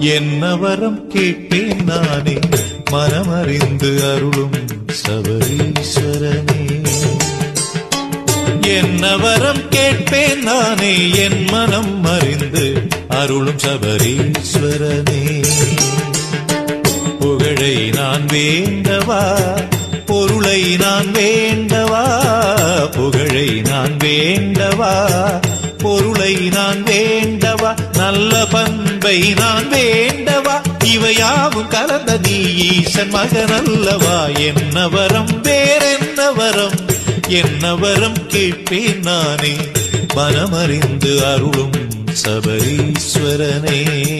என்ன வரம் கேட்பேன் நானே மனமறிந்து அருளும் சபரீஸ்வரனே என்ன வரம் கேட்பேன் நானே என் மனம் அறிந்து அருளும் சபரீஸ்வரனே புகழை நான் வேண்டவா பொருளை நான் வேண்டவா புகழை நான் வேண்டவா பொருளை நான் வேண்டவா நல்ல பண்பை நான் வேண்டவா இவையாவும் கலந்த நீ ஈசன் மகனல்லவா என்ன வரம் வேறென்ன வரம் என்ன வரம் கேட்பேன் நானே மனமறிந்து அருளும் சபரீஸ்வரனே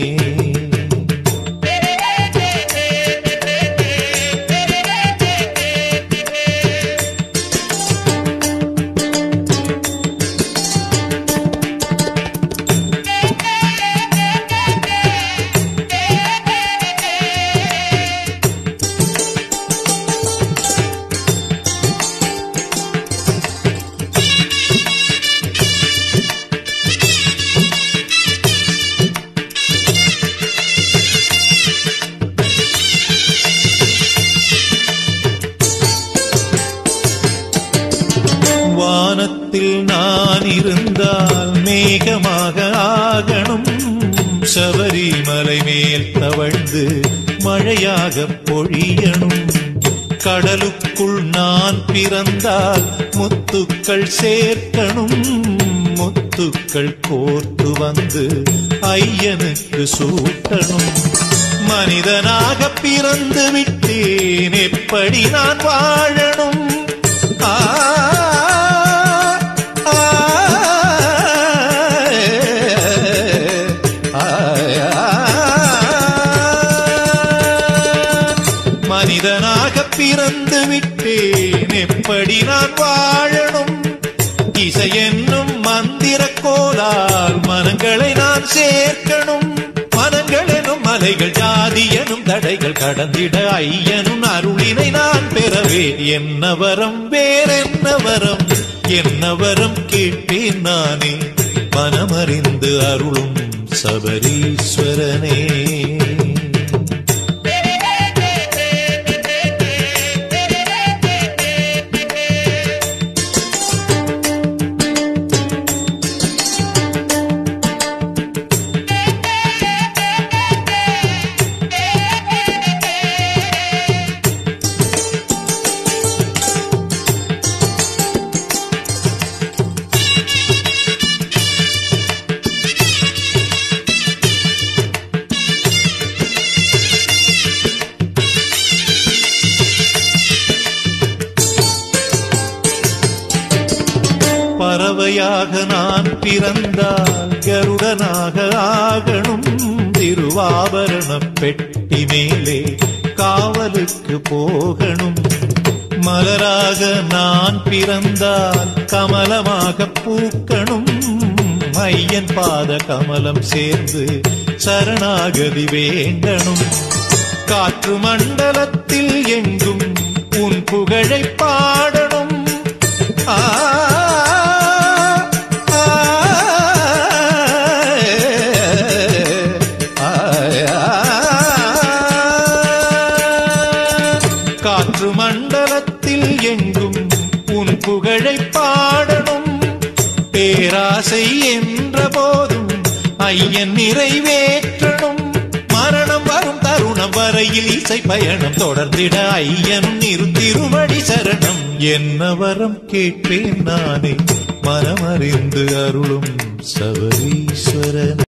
வானத்தில் நான் இருந்தால் மேகமாக ஆகணும் சபரிமலை மேல் தவழ்ந்து மழையாக பொழியணும் கடலுக்குள் நான் பிறந்தால் முத்துக்கள் சேர்க்கணும் முத்துக்கள் கோர்த்து வந்து ஐயனுக்கு சூட்டணும் மனிதனாக பிறந்து விட்டேன் எப்படி நான் வாழணும் ஆ ஆ, ஆ, ஆ. மனிதனாக பிறந்து விட்டேன் எப்படி நான் வாழணும் இசை என்னும் மந்திர கோலால் மனங்களை நான் சேர்க்கணும் மனங்கள் எனும் மலைகள் ஜாதி எனும் தடைகள் கடந்திட ஐயனும் அருளினை நான் பெறவே என்ன வரம் வேறென்ன வரம் என்ன வரம் கேட்பேன் நானே மனமறிந்து அருளும் சபரீஸ்வரனே பறவையாக நான் பிறந்தால் கருடனாக ஆகணும் திருவாபரண பெட்டி மேலே காவலுக்கு போகணும் மலராக நான் பிறந்தால் கமலமாக பூக்கணும் ஐயன் பாத கமலம் சேர்ந்து சரணாகதி வேண்டணும் காற்று மண்டலத்தில் எங்கும் உன் புகழை பாடணும் ஆ ஆ, ஆ, காற்று மண்டலத்தில் எங்கும் உன் புகழை பாடணும் பேராசை என்ற போதும் ஐயன் நிறைவேற்றணும் மரணம் வரும் தருணம் வரையில் இசை பயணம் தொடர்ந்திட ஐயன் திருமடி சரணம் என்ன வரம் கேட்பேன் நானே மனமறிந்து அருளும் சபரீஸ்வரன்